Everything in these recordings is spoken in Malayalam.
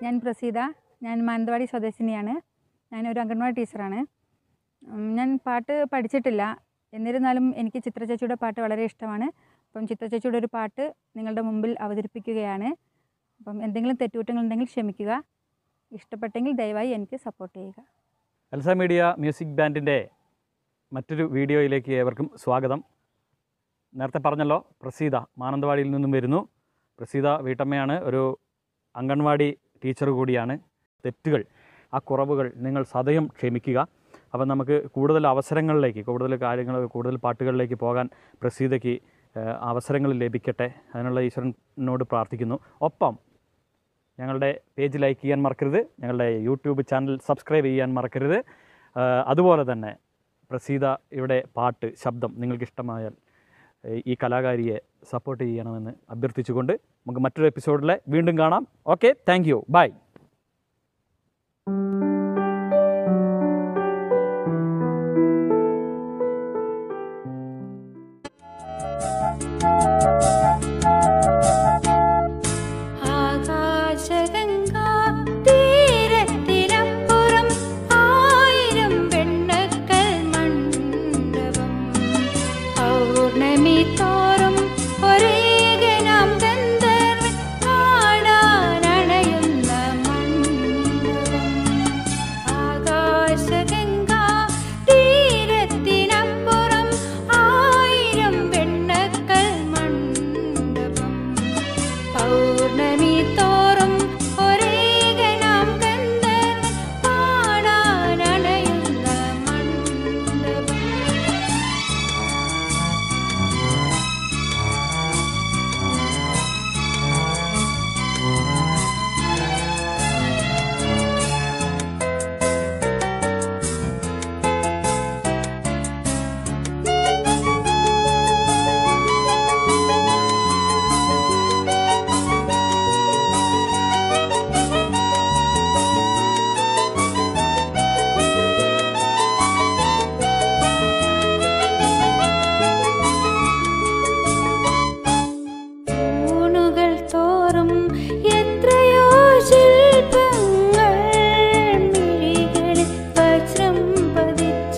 ഞാൻ പ്രസീത ഞാൻ മാനന്തവാടി സ്വദേശിനിയാണ് ഞാനൊരു അംഗൻവാടി ടീച്ചറാണ് ഉം, ഞാൻ പാട്ട് പഠിച്ചിട്ടില്ല എന്നിരുന്നാലും എനിക്ക് ചിത്ര ചേച്ചിയുടെ പാട്ട് വളരെ ഇഷ്ടമാണ് അപ്പം ചിത്ര ചേച്ചിയുടെ ഒരു പാട്ട് നിങ്ങളുടെ മുമ്പിൽ അവതരിപ്പിക്കുകയാണ് അപ്പം എന്തെങ്കിലും തെറ്റുകുറ്റങ്ങളുണ്ടെങ്കിൽ ക്ഷമിക്കുക ഇഷ്ടപ്പെട്ടെങ്കിൽ ദയവായി എനിക്ക് സപ്പോർട്ട് ചെയ്യുക എൽസ മീഡിയ മ്യൂസിക് ബാൻഡിൻ്റെ മറ്റൊരു വീഡിയോയിലേക്ക് ഏവർക്കും സ്വാഗതം നേരത്തെ പറഞ്ഞല്ലോ പ്രസീത മാനന്തവാടിയിൽ നിന്നും വരുന്നു പ്രസീത വീട്ടമ്മയാണ് ഒരു അംഗൻവാടി ടീച്ചർ കൂടിയാണ് തെറ്റുകൾ ആ കുറവുകൾ നിങ്ങൾ സദയം ക്ഷമിക്കുക അപ്പം നമുക്ക് കൂടുതൽ അവസരങ്ങളിലേക്ക് കൂടുതൽ കാര്യങ്ങൾ കൂടുതൽ പാട്ടുകളിലേക്ക് പോകാൻ പ്രസീതയ്ക്ക് ഏഹ്, അവസരങ്ങൾ ലഭിക്കട്ടെ അതിനുള്ള ഈശ്വരനോട് പ്രാർത്ഥിക്കുന്നു ഒപ്പം ഞങ്ങളുടെ പേജ് ലൈക്ക് ചെയ്യാൻ മറക്കരുത് ഞങ്ങളുടെ യൂട്യൂബ് ചാനൽ സബ്സ്ക്രൈബ് ചെയ്യാൻ മറക്കരുത് ആഹ് അതുപോലെ തന്നെ പ്രസീത ഇവിടെ പാട്ട് ശബ്ദം നിങ്ങൾക്ക് ഇഷ്ടമായാൽ ഏഹ് ഈ കലാകാരിയെ സപ്പോർട്ട് ചെയ്യണമെന്ന് അഭ്യർത്ഥിച്ചുകൊണ്ട് നമുക്ക് മറ്റൊരു എപ്പിസോഡിൽ വീണ്ടും കാണാം ഓക്കെ താങ്ക് യു ബൈ ആകാശഗംഗാ തീരത്തിനപ്പുറം ആയിരം വെണ്ണക്കൽ മണ്ഡപം പൗർണമി തോറും ഒരേകനാം ഗന്ധർവൻ പാടാനണയുന്ന മണ്ഡപം ആകാശഗംഗാ തീരത്തിനപ്പുറം ആയിരം വെണ്ണക്കൽ മണ്ഡപം പൗർണമി തോറും ഒരേകനാം ഗന്ധർവൻ പാടാനണയുന്ന മണ്ഡപം ൂണുകൾ തോറും എത്രയോ ശില്പങ്ങൾ മിഴികളിൽ വജ്രം പതിച്ച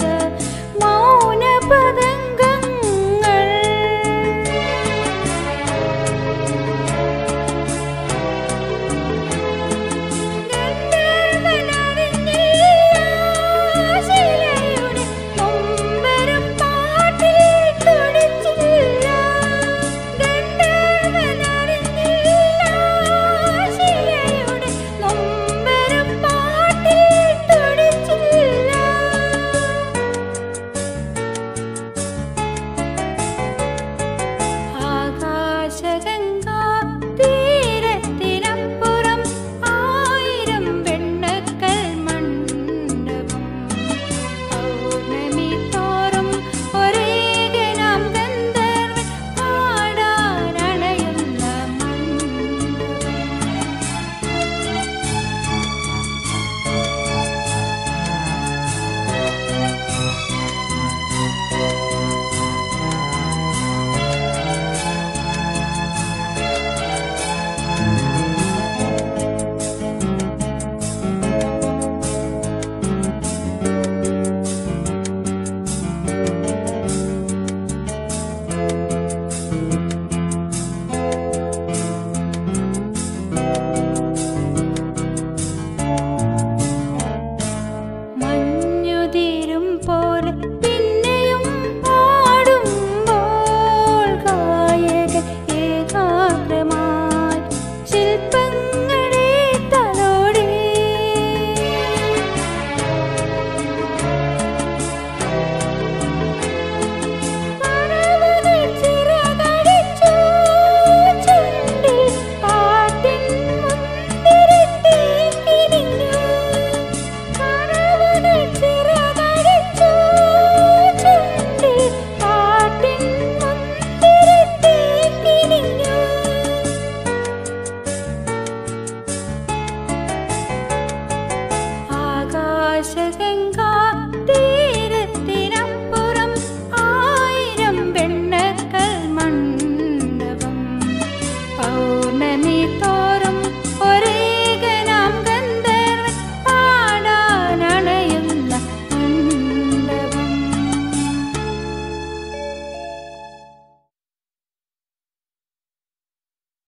മൗനപതംഗങ്ങൾ ശിലയുടെ നൊമ്പരം പാട്ടിൽ തുടിച്ചില്ല ശിലയുടെ നൊമ്പരം പാട്ടിൽ തുടിച്ചില്ല ആകാശഗംഗാ തീരത്തിനപ്പുറം ആയിരം വെണ്ണക്കൽ മണ്ഡപം പൗർണമി തോറും ഒരേകനാം ഗന്ധർവൻ പാടാനണയുന്ന മണ്ഡപം മഞ്ഞുതീരും പോലെ പിന്നെയും പാടുമ്പോൾ ഗായകൻ ഏകാഗ്രമായി ശില്പങ്ങളെ തലോടി പറവകൾ ചിറകടിച്ചു ചുണ്ടിൽ പാട്ടിൻ മുന്തിരിത്തേ കിനിഞ്ഞു പറവകൾ ചിറകടിച്ചു ചുണ്ടിൽ പാട്ടിൻ മുന്തിരിത്തേ കിനിഞ്ഞു ആകാശഗംഗ